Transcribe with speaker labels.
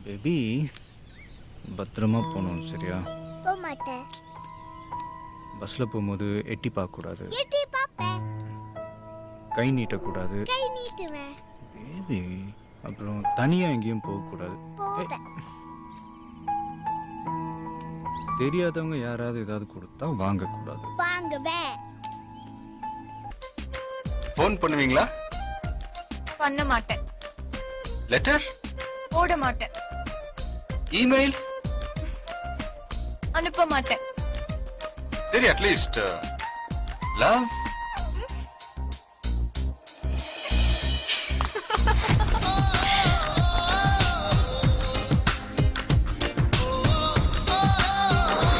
Speaker 1: baby பத்திரமா போகணும் சரியா
Speaker 2: போக மாட்டேன்
Speaker 1: பஸ்ஸில் போகும்போது எட்டி பார்க்கக்கூடாது
Speaker 2: எட்டி பாப்பேன்
Speaker 1: கை நீட்டக்கூடாது
Speaker 2: கை நீட்டுவேன்
Speaker 1: பேபி அப்புறம் தனியாக எங்கேயும் போகக்கூடாது
Speaker 2: போவேன்
Speaker 1: தெரியாதவங்க யாராவது ஏதாவது கொடுத்தா வாங்கக்கூடாது
Speaker 2: வாங்குவேன்
Speaker 3: ஃபோன் பண்ணுவீங்களா
Speaker 4: பண்ண மாட்டேன்
Speaker 3: லெட்டர்
Speaker 4: போட மாட்டேன்
Speaker 3: இமெயில்
Speaker 4: அனுப்ப மாட்டேன்
Speaker 3: சரி அட்லீஸ்ட் லவ்